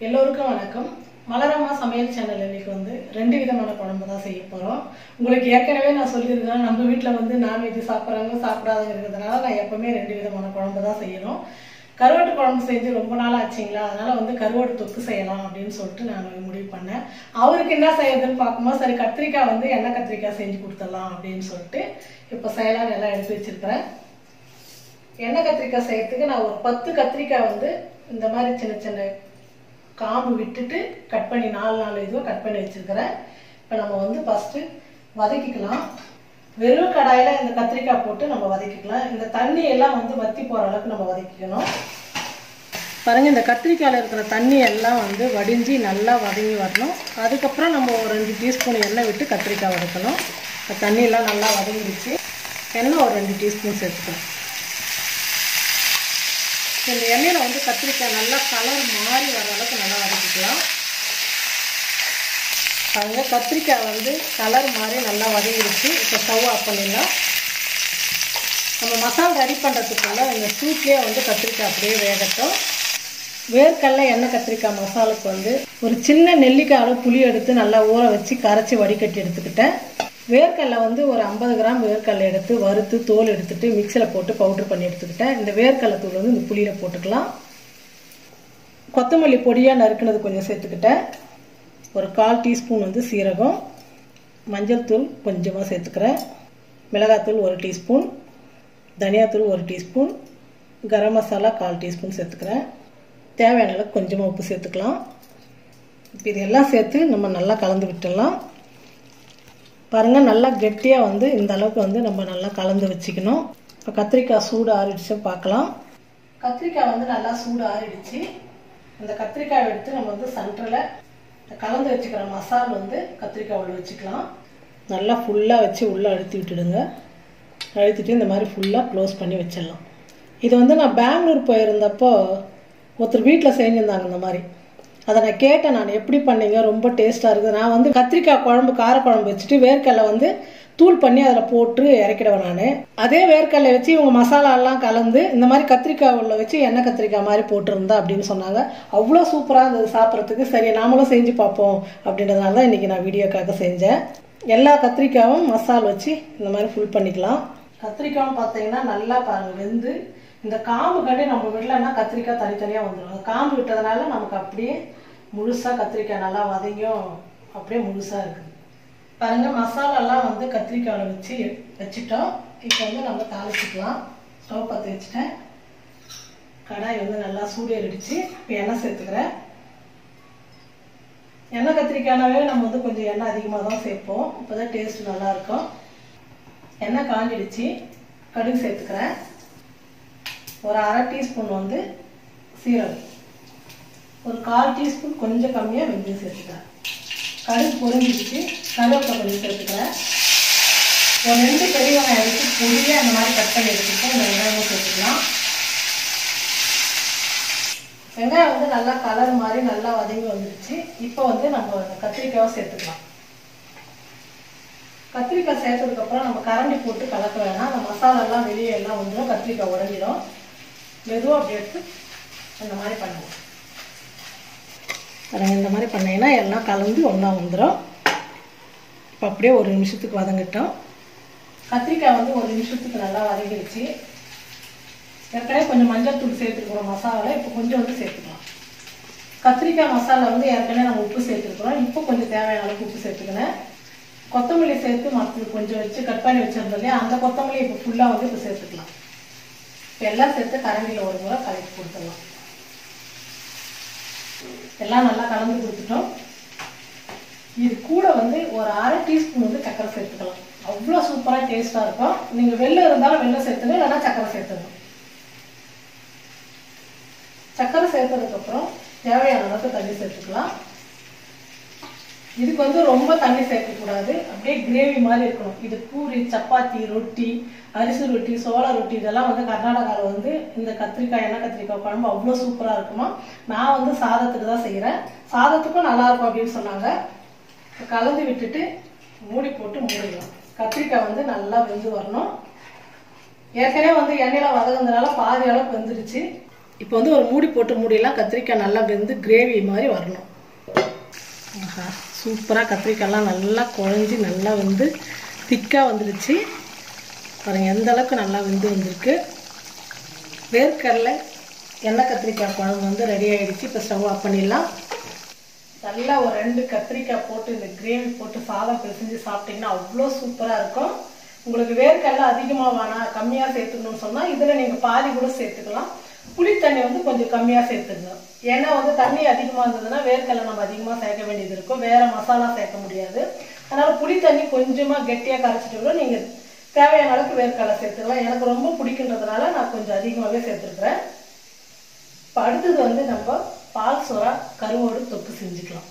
எல்லோருக்கும் வணக்கம் மலரம்மா சமையல் சேனல் இன்னைக்கு வந்து ரெண்டு விதமான குழம்பு தான் செய்ய போகிறோம் உங்களுக்கு ஏற்கனவே நான் சொல்லியிருக்கேன் நம்ம வீட்டில் வந்து நான்வெஜ் சாப்பிட்றவங்க சாப்பிடாதவங்க இருக்கிறதுனால நான் எப்பவுமே ரெண்டு விதமான குழம்பு தான் செய்யணும் கருவாட்டு குழம்பு செஞ்சு ரொம்ப நாள் ஆச்சுங்களா அதனால வந்து கருவாட்டு தொக்கு செய்யலாம் அப்படின்னு சொல்லிட்டு நான் முடிவு பண்ணேன் அவருக்கு என்ன செய்யறதுன்னு பார்க்கும்போது சரி கத்திரிக்காய் வந்து எண்ணெய் கத்திரிக்காய் செஞ்சு கொடுத்துடலாம் அப்படின்னு சொல்லிட்டு இப்போ செய்யலாம்னு எல்லாம் எடுத்து வச்சிருக்கிறேன் எண்ணெய் கத்திரிக்காய் செய்யறதுக்கு நான் ஒரு பத்து கத்திரிக்காய் வந்து இந்த மாதிரி சின்ன சின்ன காம்பு விட்டுட்டு கட் பண்ணி நாலு நாலு இதுவாக கட் பண்ணி வச்சிருக்கிறேன் இப்போ நம்ம வந்து ஃபஸ்ட்டு வதக்கிக்கலாம் வெறும் கடாயில் இந்த கத்திரிக்காய் போட்டு நம்ம வதக்கிக்கலாம் இந்த தண்ணி எல்லாம் வந்து வத்தி போகிற அளவுக்கு நம்ம வதக்கிக்கணும் பாருங்க இந்த கத்திரிக்காயில் இருக்கிற தண்ணி எல்லாம் வந்து வடிஞ்சு நல்லா வதங்கி வரணும் அதுக்கப்புறம் நம்ம ஒரு ரெண்டு டீஸ்பூன் எண்ணெய் விட்டு கத்திரிக்காய் வதக்கணும் இந்த தண்ணியெல்லாம் நல்லா வதங்கிடுச்சு எண்ணெய் ஒரு ரெண்டு டீஸ்பூன் சேர்த்துக்கணும் இந்த எண்ணெயில் வந்து கத்திரிக்காய் நல்லா கலர் மாறி வர அளவுக்கு நல்லா வதக்கிக்கலாம் பாருங்க கத்திரிக்காய் வந்து கலர் மாதிரி நல்லா வதங்கிடுச்சு இப்போ ஸ்டவ் ஆஃப் பண்ணிடலாம் நம்ம மசாலா ரெடி பண்ணுறதுக்குள்ள இந்த சூட்லேயே வந்து கத்திரிக்காய் அப்படியே வேகட்டும் வேர்க்கடலை எண்ணெய் கத்திரிக்காய் மசாலுக்கு வந்து ஒரு சின்ன நெல்லிக்காய் அளவு புளி எடுத்து நல்லா ஊற வச்சு கரைச்சி வடிகட்டி எடுத்துக்கிட்டேன் வேர்க்கடலை வந்து ஒரு ஐம்பது கிராம் வேர்க்கடலை எடுத்து வறுத்து தோல் எடுத்துட்டு மிக்சியில் போட்டு பவுட்ரு பண்ணி எடுத்துக்கிட்டேன் இந்த வேர்க்கடலை தூள் வந்து இந்த புளியில் போட்டுக்கலாம் கொத்தமல்லி பொடியாக நறுக்குனது கொஞ்சம் சேர்த்துக்கிட்டேன் ஒரு கால் டீஸ்பூன் வந்து சீரகம் மஞ்சள் தூள் கொஞ்சமாக சேர்த்துக்கிறேன் மிளகாத்தூள் ஒரு டீஸ்பூன் தனியாத்தூள் ஒரு டீஸ்பூன் கரம் மசாலா கால் டீஸ்பூன் சேர்த்துக்கிறேன் தேவையான அளவுக்கு கொஞ்சமாக உப்பு சேர்த்துக்கலாம் இப்போ இதெல்லாம் சேர்த்து நம்ம நல்லா கலந்து விட்டுடலாம் பாருங்கள் நல்லா கெட்டியாக வந்து இந்த அளவுக்கு வந்து நம்ம நல்லா கலந்து வச்சுக்கணும் இப்போ கத்திரிக்காய் சூடு ஆறிடுச்சு பார்க்கலாம் கத்திரிக்காய் வந்து நல்லா சூடு ஆறிடுச்சு இந்த கத்திரிக்காய் எடுத்து நம்ம வந்து சென்டரில் கலந்து வச்சுக்கிற மசால் வந்து கத்திரிக்காய் உள்ள வச்சுக்கலாம் நல்லா ஃபுல்லாக வச்சு உள்ளே அழுத்தி விட்டுடுங்க அழுத்திட்டு இந்த மாதிரி ஃபுல்லாக க்ளோஸ் பண்ணி வச்சிடலாம் இது வந்து நான் பெங்களூர் போயிருந்தப்போ ஒருத்தர் வீட்டில் செஞ்சுருந்தாங்க இந்த மாதிரி அதை நான் கேட்டேன் நான் எப்படி பண்ணீங்க ரொம்ப டேஸ்ட்டாக இருக்குது நான் வந்து கத்திரிக்காய் குழம்பு காரக்குழம்பு வச்சுட்டு வேர்க்கடலை வந்து தூள் பண்ணி அதில் போட்டு இறக்கிடுவேன் நான் அதே வேர்க்கடலை வச்சு இவங்க மசாலாலாம் கலந்து இந்த மாதிரி கத்திரிக்காய் உள்ள வச்சு எண்ணெய் கத்திரிக்காய் மாதிரி போட்டிருந்தா அப்படின்னு சொன்னாங்க அவ்வளோ சூப்பராக இருந்தது சாப்பிட்றதுக்கு சரி நாமளும் செஞ்சு பார்ப்போம் அப்படின்றதுனால தான் இன்றைக்கி நான் வீடியோக்காக செஞ்சேன் எல்லா கத்திரிக்காயும் மசால் வச்சு இந்த மாதிரி ஃபுல் பண்ணிக்கலாம் கத்திரிக்காயும் பார்த்தீங்கன்னா நல்லா பாருங்கள் வெந்து இந்த காம்பு கட்டி நம்ம விடலன்னா கத்திரிக்காய் தனித்தனியாக வந்துடும் அந்த காம்பு விட்டதுனால நமக்கு அப்படியே முழுசாக கத்திரிக்காய் நல்லா வதங்கியும் அப்படியே முழுசாக இருக்குது பாருங்க மசாலாலாம் வந்து கத்திரிக்காயில் வச்சு வச்சுட்டோம் இப்போ வந்து நம்ம தாளிச்சிக்கலாம் ஸ்டவ் பற்ற வச்சுட்டேன் கடாய் வந்து நல்லா சூடேறிடுச்சு இப்போ எண்ணெய் சேர்த்துக்கிறேன் எண்ணெய் கத்திரிக்காய்னாவே நம்ம வந்து கொஞ்சம் எண்ணெய் அதிகமாக தான் சேர்ப்போம் இப்போ தான் டேஸ்ட் நல்லாயிருக்கும் எண்ணெய் காஞ்சிடுச்சு கடுகு சேர்த்துக்கிறேன் ஒரு அரை டீஸ்பூன் வந்து சீரகம் ஒரு கால் டீஸ்பூன் கொஞ்சம் கம்மியாக வெந்தயம் சேர்த்துக்கிறேன் கடுகு பொரிஞ்சிடுச்சு கருவேப்பிலை கொஞ்சம் சேர்த்துக்கிறேன் ஒரு ரெண்டு பெரிய வெங்காயம் எடுத்து பொடியாக அந்த மாதிரி கட் பண்ணி எடுத்துக்கிட்டு இந்த வெங்காயம் சேர்த்துக்கலாம் வெங்காயம் வந்து நல்லா கலர் மாதிரி நல்லா வதங்கி வந்துடுச்சு இப்போ வந்து நம்ம அந்த கத்திரிக்காவை சேர்த்துக்கலாம் கத்திரிக்காய் சேர்த்ததுக்கப்புறம் நம்ம கரண்டி போட்டு கலக்க வேணாம் அந்த மசாலாலாம் வெளியே எல்லாம் வந்துடும் கத்திரிக்காய் உடஞ்சிடும் மெதுவாக அப்படி எடுத்து அந்த மாதிரி பண்ணுவோம் பாருங்கள் இந்த மாதிரி பண்ணிங்கன்னா எல்லாம் கலந்து ஒன்றா வந்துடும் இப்போ அப்படியே ஒரு நிமிஷத்துக்கு வதங்கிட்டோம் கத்திரிக்காய் வந்து ஒரு நிமிஷத்துக்கு நல்லா வதங்கிடுச்சு ஏற்கனவே கொஞ்சம் மஞ்சள் தூள் சேர்த்துருக்குறோம் மசாலாவில் இப்போ கொஞ்சம் வந்து சேர்த்துக்கலாம் கத்திரிக்காய் மசாலா வந்து ஏற்கனவே நம்ம உப்பு சேர்த்துருக்குறோம் இப்போ கொஞ்சம் தேவையான அளவுக்கு உப்பு சேர்த்துக்கினேன் கொத்தமல்லி சேர்த்து மற்ற கொஞ்சம் வச்சு கட் பண்ணி வச்சிருந்தோம் இல்லையா அந்த கொத்தமல்லி இப்போ ஃபுல்லாக வந்து இப்போ சேர்த்துக்கலாம் இப்போ எல்லாம் சேர்த்து கரண்டியில் ஒரு முறை கலக்கி கொடுத்துடலாம் எல்லாம் நல்லா கலந்து கொடுத்துட்டோம் இது கூட வந்து ஒரு அரை டீஸ்பூன் வந்து சக்கரை சேர்த்துக்கலாம் அவ்வளோ சூப்பராக டேஸ்ட்டாக இருக்கும் நீங்கள் வெள்ளை இருந்தாலும் வெள்ளை சேர்த்துங்க இல்லைன்னா சக்கரை சேர்த்துங்க சக்கரை சேர்த்ததுக்கப்புறம் தேவையான அளவுக்கு தண்ணி சேர்த்துக்கலாம் இதுக்கு வந்து ரொம்ப தண்ணி சேர்க்கக்கூடாது அப்படியே கிரேவி மாதிரி இருக்கணும் இது பூரி சப்பாத்தி ரொட்டி அரிசி ரொட்டி சோள ரொட்டி இதெல்லாம் வந்து கர்நாடகாவில் வந்து இந்த கத்திரிக்காய் எண்ணெய் கத்திரிக்காய் குழம்பு அவ்வளோ சூப்பராக இருக்குமா நான் வந்து சாதத்துக்கு தான் செய்கிறேன் சாதத்துக்கும் நல்லா இருக்கும் அப்படின்னு சொன்னாங்க கலந்து விட்டுட்டு மூடி போட்டு மூடிடலாம் கத்திரிக்காய் வந்து நல்லா வெந்து வரணும் ஏற்கனவே வந்து எண்ணெயில் வதங்குனதுனால பாதி அளவுக்கு வெந்துருச்சு இப்போ வந்து ஒரு மூடி போட்டு மூடியெல்லாம் கத்திரிக்காய் நல்லா வெந்து கிரேவி மாதிரி வரணும் ஆஹா சூப்பராக கத்திரிக்காய்லாம் நல்லா குழஞ்சி நல்லா வந்து திக்காக வந்துடுச்சு பாருங்கள் எந்த அளவுக்கு நல்லா வெந்து வந்திருக்கு வேர்க்கடலை எண்ணெய் கத்திரிக்காய் குழம்பு வந்து ரெடி ஆகிடுச்சு இப்போ ஸ்டவ் ஆஃப் பண்ணிடலாம் நல்லா ஒரு ரெண்டு கத்திரிக்காய் போட்டு இந்த கிரேவி போட்டு சாதம் பிசைஞ்சு சாப்பிட்டீங்கன்னா அவ்வளோ சூப்பராக இருக்கும் உங்களுக்கு வேர்க்கடலை அதிகமாக வேணாம் கம்மியாக சேர்த்துக்கணும்னு சொன்னால் இதில் நீங்கள் பாதி கூட சேர்த்துக்கலாம் புளி தண்ணி வந்து கொஞ்சம் கம்மியாக சேர்த்துக்கணும் ஏன்னா வந்து தண்ணி அதிகமாக இருந்ததுன்னா வேர்க்கடலை நம்ம அதிகமாக சேர்க்க வேண்டியது இருக்கும் வேறு மசாலா சேர்க்க முடியாது அதனால் புளி தண்ணி கொஞ்சமாக கெட்டியாக கரைச்சிட்டு கூட நீங்கள் தேவையான அளவுக்கு வேர்க்கடலை சேர்த்துக்கலாம் எனக்கு ரொம்ப பிடிக்குன்றதுனால நான் கொஞ்சம் அதிகமாகவே சேர்த்துருக்குறேன் இப்போ அடுத்தது வந்து நம்ம பால் சோறா கருவோடு தொக்கு செஞ்சுக்கலாம்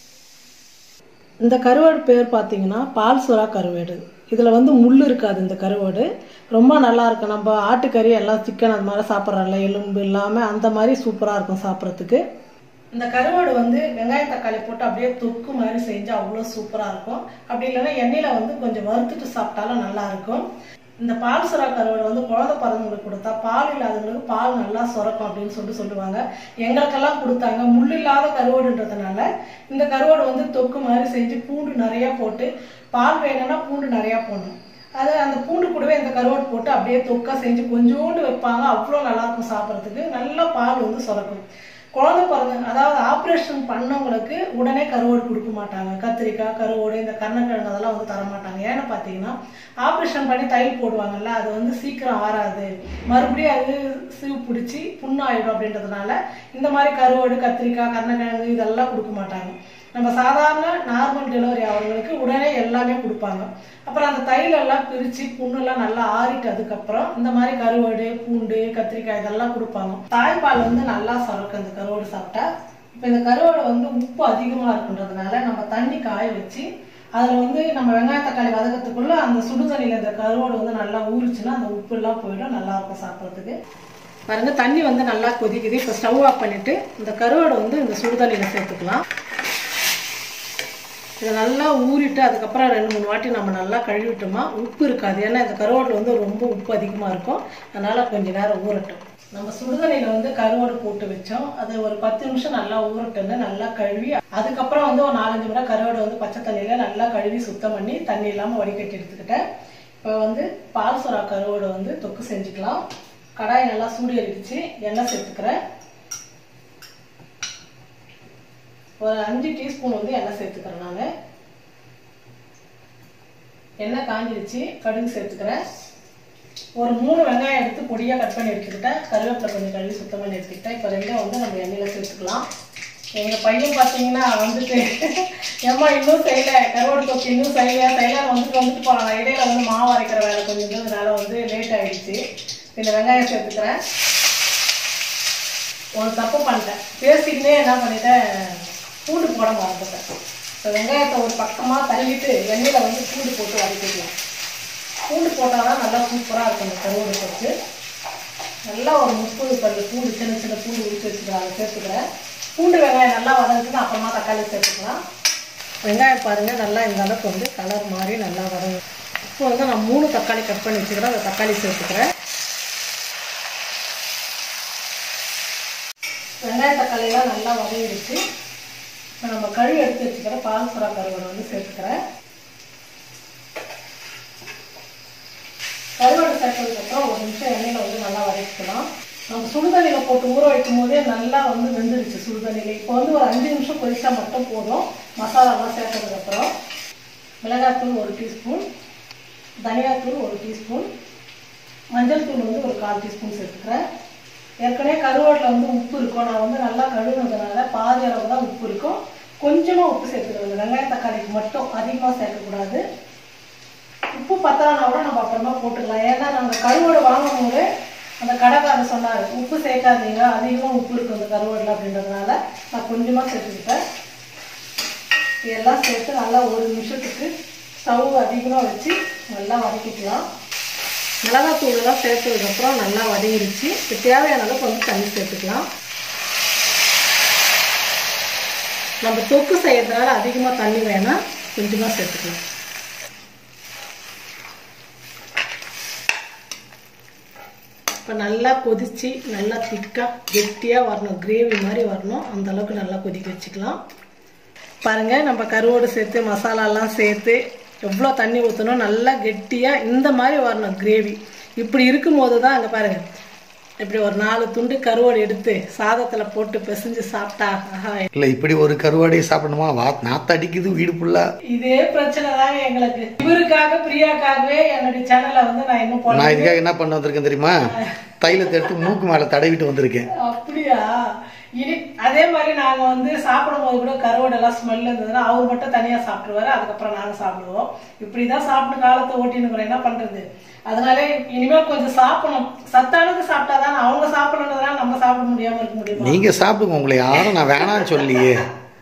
இந்த கருவாடு பேர் பார்த்தீங்கன்னா பால் சுறா கருவாடு இதில் வந்து முள் இருக்காது இந்த கருவாடு ரொம்ப நல்லா இருக்கும் நம்ம ஆட்டுக்கறி எல்லாம் சிக்கன் அது மாதிரி சாப்பிட்றோம்ல எலும்பு இல்லாமல் அந்த மாதிரி சூப்பராக இருக்கும் சாப்பிட்றதுக்கு இந்த கருவாடு வந்து வெங்காயம் தக்காளி போட்டு அப்படியே தொக்கு மாதிரி செஞ்சு அவ்வளோ சூப்பராக இருக்கும் அப்படி இல்லைன்னா எண்ணெயில் வந்து கொஞ்சம் வறுத்துட்டு சாப்பிட்டாலும் நல்லா இருக்கும் இந்த பால் சுறா கருவாடு வந்து குழந்தை பிறந்தவங்களுக்கு கொடுத்தா பால் இல்லாதவங்களுக்கு பால் நல்லா சுரக்கும் அப்படின்னு சொல்லிட்டு சொல்லுவாங்க எங்களுக்கெல்லாம் கொடுத்தாங்க முள் இல்லாத கருவாடுன்றதுனால இந்த கருவாடு வந்து தொக்கு மாதிரி செஞ்சு பூண்டு நிறையா போட்டு பால் வேணும்னா பூண்டு நிறையா போடணும் அது அந்த பூண்டு கூடவே இந்த கருவாடு போட்டு அப்படியே தொக்கா செஞ்சு கொஞ்சோண்டு வைப்பாங்க அவ்வளோ நல்லா இருக்கும் சாப்பிட்றதுக்கு நல்லா பால் வந்து சுரக்கும் குழந்தை பிறந்த அதாவது ஆப்ரேஷன் பண்ணவங்களுக்கு உடனே கருவோடு கொடுக்க மாட்டாங்க கத்திரிக்காய் கருவோடு இந்த கருணக்கிழங்கு அதெல்லாம் வந்து தர மாட்டாங்க ஏன்னு பார்த்தீங்கன்னா ஆப்ரேஷன் பண்ணி தையல் போடுவாங்கல்ல அது வந்து சீக்கிரம் ஆறாது மறுபடியும் அது சீவு பிடிச்சி புண்ணாயிடும் அப்படின்றதுனால இந்த மாதிரி கருவோடு கத்திரிக்காய் கருணக்கிழங்கு இதெல்லாம் கொடுக்க மாட்டாங்க நம்ம சாதாரண நார்மல் டெலிவரி ஆகிறவங்களுக்கு உடனே எல்லாமே கொடுப்பாங்க அப்புறம் அந்த தைலெல்லாம் பிரித்து புண்ணெல்லாம் நல்லா ஆறிட்டு அதுக்கப்புறம் இந்த மாதிரி கருவாடு பூண்டு கத்திரிக்காய் இதெல்லாம் கொடுப்பாங்க தாய்ப்பால் வந்து நல்லா சுரக்கும் இந்த கருவாடு சாப்பிட்டா இப்போ இந்த கருவாடு வந்து உப்பு அதிகமாக இருக்குன்றதுனால நம்ம தண்ணி காய வச்சு அதில் வந்து நம்ம வெங்காய தக்காளி வதக்கிறதுக்குள்ள அந்த சுடுதண்ணியில் இந்த கருவாடு வந்து நல்லா ஊறிச்சுன்னா அந்த உப்பு எல்லாம் போயிடும் நல்லா இருக்கும் சாப்பிட்றதுக்கு பாருங்க தண்ணி வந்து நல்லா கொதிக்குது இப்போ ஸ்டவ் ஆஃப் பண்ணிட்டு இந்த கருவாடு வந்து இந்த சுடுதண்ணியில் சேர்த்துக்கலாம் இதை நல்லா ஊறிட்டு அதுக்கப்புறம் ரெண்டு மூணு வாட்டி நம்ம நல்லா கழுவிட்டோமா உப்பு இருக்காது ஏன்னா இந்த கருவாட்டில் வந்து ரொம்ப உப்பு அதிகமாக இருக்கும் அதனால் கொஞ்சம் நேரம் ஊறட்டும் நம்ம சுடுதண்ணியில் வந்து கருவாடு போட்டு வச்சோம் அது ஒரு பத்து நிமிஷம் நல்லா ஊறட்டுன்னு நல்லா கழுவி அதுக்கப்புறம் வந்து ஒரு நாலஞ்சு மணி கருவாடு வந்து பச்சை தண்ணியில் நல்லா கழுவி சுத்தம் பண்ணி தண்ணி இல்லாமல் வடிகட்டி எடுத்துக்கிட்டேன் இப்போ வந்து பால் சுறா கருவாடு வந்து தொக்கு செஞ்சுக்கலாம் கடாய் நல்லா சூடு எரிச்சு எண்ணெய் சேர்த்துக்கிறேன் ஒரு அஞ்சு டீஸ்பூன் வந்து எண்ணெய் சேர்த்துக்கிறேன் நான் எண்ணெய் காஞ்சிடுச்சு கடுகு சேர்த்துக்கிறேன் ஒரு மூணு வெங்காயம் எடுத்து பொடியாக கட் பண்ணி எடுத்துக்கிட்டேன் கருவேப்பிலை கொஞ்சம் கழுவி சுத்தம் பண்ணி எடுத்துக்கிட்டேன் இப்போ ரெண்டும் வந்து நம்ம எண்ணெயில் சேர்த்துக்கலாம் எங்கள் பையன் பார்த்தீங்கன்னா வந்துட்டு ஏம்மா இன்னும் செய்யலை கருவாடு தொக்கு இன்னும் செய்யல செய்யலாம் வந்துட்டு வந்துட்டு போகலாம் இடையில வந்து மாவு அரைக்கிற வேலை கொஞ்சம் இருந்ததுனால வந்து லேட் ஆகிடுச்சு இந்த வெங்காயம் சேர்த்துக்கிறேன் ஒரு தப்பு பண்ணிட்டேன் பேசிக்கினே என்ன பண்ணிட்டேன் பூண்டு போட மறந்துட்டேன் இப்போ வெங்காயத்தை ஒரு பக்கமாக தள்ளிட்டு எண்ணெயில் வந்து பூண்டு போட்டு வதக்கிக்கலாம் பூண்டு போட்டால் தான் நல்லா சூப்பராக இருக்கும் இந்த கருவாடு தொக்கு நல்லா ஒரு முப்பது பல்லு பூண்டு சின்ன சின்ன பூண்டு உரிச்சு வச்சுக்கிறேன் அதை சேர்த்துக்கிறேன் பூண்டு வெங்காயம் நல்லா வதங்கிட்டு அப்புறமா தக்காளி சேர்த்துக்கலாம் வெங்காயம் பாருங்கள் நல்லா இந்த அளவுக்கு வந்து கலர் மாதிரி நல்லா வதங்கும் இப்போ வந்து நான் மூணு தக்காளி கட் பண்ணி வச்சுக்கிறேன் அந்த தக்காளி சேர்த்துக்கிறேன் வெங்காய தக்காளியெல்லாம் நல்லா வதங்கிடுச்சு இப்போ நம்ம கழுவி எடுத்து வச்சுக்கிற பால் சுறா கருவாடு வந்து சேர்த்துக்கிறேன் கருவாடு சேர்த்ததுக்கப்புறம் ஒரு நிமிஷம் எண்ணெயில் வந்து நல்லா வதக்கிக்கலாம் நம்ம சுடுதண்ணியில் போட்டு ஊற வைக்கும் போதே நல்லா வந்து வெந்துடுச்சு சுடுதண்ணியில் இப்போ வந்து ஒரு அஞ்சு நிமிஷம் கொதிச்சா மட்டும் போதும் மசாலாலாம் சேர்த்ததுக்கப்புறம் மிளகாத்தூள் ஒரு டீஸ்பூன் தனியாத்தூள் ஒரு டீஸ்பூன் மஞ்சள் தூள் வந்து ஒரு கால் டீஸ்பூன் சேர்த்துக்கிறேன் ஏற்கனவே கருவாட்டில் வந்து உப்பு இருக்கும் நான் வந்து நல்லா கழுவுனதுனால பாதி அளவு தான் உப்பு இருக்கும் கொஞ்சமாக உப்பு சேர்த்துக்கிறது வெங்காய தக்காளிக்கு மட்டும் அதிகமாக சேர்க்கக்கூடாது உப்பு பத்தலைன்னா கூட நம்ம அப்புறமா போட்டுக்கலாம் ஏன்னா நாங்கள் கருவாடு வாங்கும் போது அந்த கடைக்காரர் சொன்னார் உப்பு சேர்க்காதீங்க அதிகமாக உப்பு இருக்கும் அந்த கருவாடில் அப்படின்றதுனால நான் கொஞ்சமாக சேர்த்துக்கிட்டேன் இதெல்லாம் சேர்த்து நல்லா ஒரு நிமிஷத்துக்கு ஸ்டவ் அதிகமாக வச்சு நல்லா வதக்கிக்கலாம் மிளகாத்தூள்லாம் சேர்த்ததுக்கப்புறம் நல்லா வதங்கிடுச்சு இப்போ தேவையான அளவுக்கு வந்து தண்ணி சேர்த்துக்கலாம் நம்ம தொக்கு செய்யறதுனால அதிகமாக தண்ணி வேணாம் கொஞ்சமாக சேர்த்துக்கலாம் இப்போ நல்லா கொதிச்சு நல்லா திக்காக கெட்டியாக வரணும் கிரேவி மாதிரி வரணும் அந்த அளவுக்கு நல்லா கொதிக்க வச்சுக்கலாம் பாருங்க நம்ம கருவோடு சேர்த்து மசாலாலாம் சேர்த்து எவ்வளோ தண்ணி ஊற்றணும் நல்லா கெட்டியாக இந்த மாதிரி வரணும் கிரேவி இப்படி இருக்கும்போது தான் அங்கே பாருங்க இப்படி ஒரு நாலு துண்டு கருவோடு எடுத்து சாதத்தில் போட்டு பிசைஞ்சு சாப்பிட்டா ஆஹா இல்லை இப்படி ஒரு கருவாடையை சாப்பிடணுமா வா நாத்த அடிக்குது வீடு ஃபுல்லாக இதே பிரச்சனை தாங்க எங்களுக்கு இவருக்காக பிரியாக்காகவே என்னுடைய சேனலை வந்து நான் இன்னும் போட நான் இதுக்காக என்ன பண்ண வந்திருக்கேன் தெரியுமா தைலத்தை எடுத்து மூக்கு மேலே தடவிட்டு வந்திருக்கேன் அப்படியா இனி அதே மாதிரி நாங்க வந்து சாப்பிடும் போது கூட கருவாடு எல்லாம் ஸ்மெல் இருந்ததுன்னா அவர் மட்டும் தனியா சாப்பிடுவாரு அதுக்கப்புறம் நாங்க சாப்பிடுவோம் இப்படிதான் சாப்பிட்டு காலத்தை ஓட்டினுக்கிறோம் என்ன பண்றது அதனால இனிமேல் கொஞ்சம் சாப்பிடணும் சத்தானது சாப்பிட்டாதான் அவங்க சாப்பிடணுன்றதுனால நம்ம சாப்பிட முடியாம இருக்க முடியுமா நீங்கள் சாப்பிடுங்க உங்களை யாரும் நான் வேணாம்னு சொல்லியே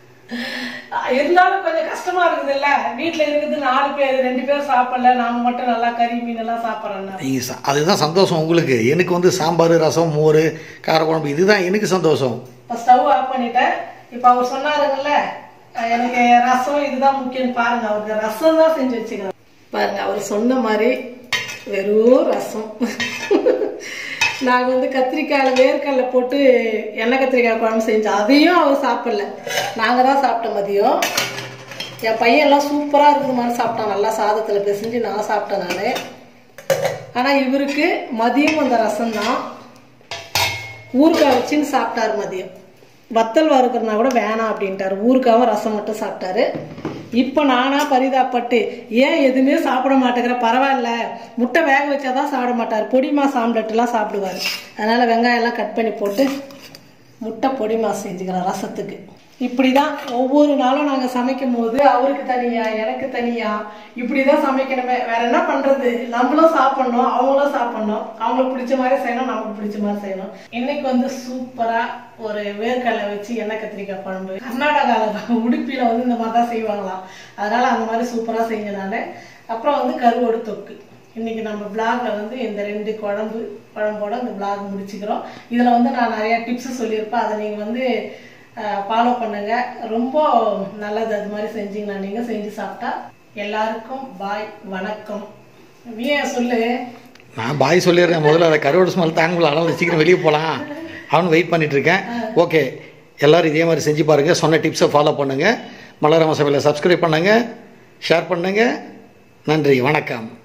இருந்தாலும் கொஞ்சம் கஷ்டமா இருக்குது இல்ல வீட்டுல இருக்குது நாலு பேர் ரெண்டு பேர் சாப்பிடல நாம மட்டும் நல்லா கறி மீன் எல்லாம் சாப்பிடறோம் நீங்கள் சா- அதுதான் சந்தோஷம் உங்களுக்கு எனக்கு வந்து சாம்பார் ரசம் மோர் காரக்குழம்பு இதுதான் எனக்கு சந்தோஷம் இப்போ ஸ்டவ் ஆஃப் பண்ணிட்டேன் இப்போ அவர் சொன்னாருங்கல்ல அஹ் எனக்கு ரசம் இதுதான் முக்கியம் பாருங்க அவருக்கு ரசம் தான் செஞ்சு வச்சுக்கிறேன் பாருங்க அவர் சொன்ன மாதிரி வெறும் ரசம் நாங்கள் வந்து கத்திரிக்காயில் வேர்க்கடலை போட்டு எண்ணெய் கத்திரிக்காய் குழம்பு செஞ்சோம் அதையும் அவர் சாப்பிடல நாங்கள் தான் சாப்பிட்டோம் மதியம் என் பையன் எல்லாம் சூப்பராக இருக்குமான்னு சாப்பிட்டான் நல்லா சாதத்தில் பிசைஞ்சு நான் சாப்பிட்டேன் நான் ஆனால் இவருக்கு மதியம் அந்த ரசம் தான் ஊறுகாய் வச்சுன்னு சாப்பிட்டாரு மதியம் வத்தல் வறுக்கிறனா கூட வேணாம் அப்படின்ட்டாரு ஊறுகாவும் ரசம் மட்டும் சாப்பிட்டாரு இப்போ நானா பரிதாப்பட்டு ஏன் எதுவுமே சாப்பிட மாட்டேங்கிற பரவாயில்ல முட்டை வேக வச்சாதான் சாப்பிட மாட்டார் பொடிமா சாம்லெட்லாம் சாப்பிடுவார் அதனால வெங்காயம் எல்லாம் கட் பண்ணி போட்டு முட்டை பொடிமா செஞ்சுக்கிறோம் ரசத்துக்கு இப்படிதான் ஒவ்வொரு நாளும் நாங்க சமைக்கும் போது அவருக்கு தனியா எனக்கு தனியா இப்படிதான் சமைக்கணுமே வேற என்ன பண்றது நம்மளும் சாப்பிடணும் அவங்களும் சாப்பிடணும் அவங்களுக்கு பிடிச்ச மாதிரி செய்யணும் நமக்கு பிடிச்ச மாதிரி செய்யணும் இன்னைக்கு வந்து சூப்பரா ஒரு வேர்க்கடலை வச்சு எண்ணெய் கத்திரிக்காய் குழம்பு கர்நாடகாவில் உடுப்பில வந்து இந்த மாதிரி தான் செய்வாங்களாம் அதனால அந்த மாதிரி சூப்பரா செஞ்சனால அப்புறம் வந்து கருவோடு தொக்கு இன்னைக்கு நம்ம பிளாக்ல வந்து இந்த ரெண்டு குழம்பு குழம்போட இந்த பிளாக் முடிச்சுக்கிறோம் இதுல வந்து நான் நிறைய டிப்ஸ் சொல்லியிருப்பேன் அதை நீங்க வந்து ஃபாலோ பண்ணுங்க ரொம்ப நல்லது அது மாதிரி செஞ்சீங்கன்னா நீங்க செஞ்சு சாப்பிட்டா எல்லாருக்கும் பாய் வணக்கம் விய சொல்லு நான் பாய் சொல்லிடுறேன் முதல்ல அதை கருவாடு ஸ்மெல் தாங்க முடியல அதனால சீக்கிரம் வெளியே போகலாம் அவனு வெயிட் பண்ணிட்டு இருக்கேன் ஓகே எல்லாரும் இதே மாதிரி செஞ்சு பாருங்கள் சொன்ன டிப்ஸை ஃபாலோ பண்ணுங்கள் மலரம சபையில் சப்ஸ்கிரைப் பண்ணுங்கள் ஷேர் பண்ணுங்கள் நன்றி வணக்கம்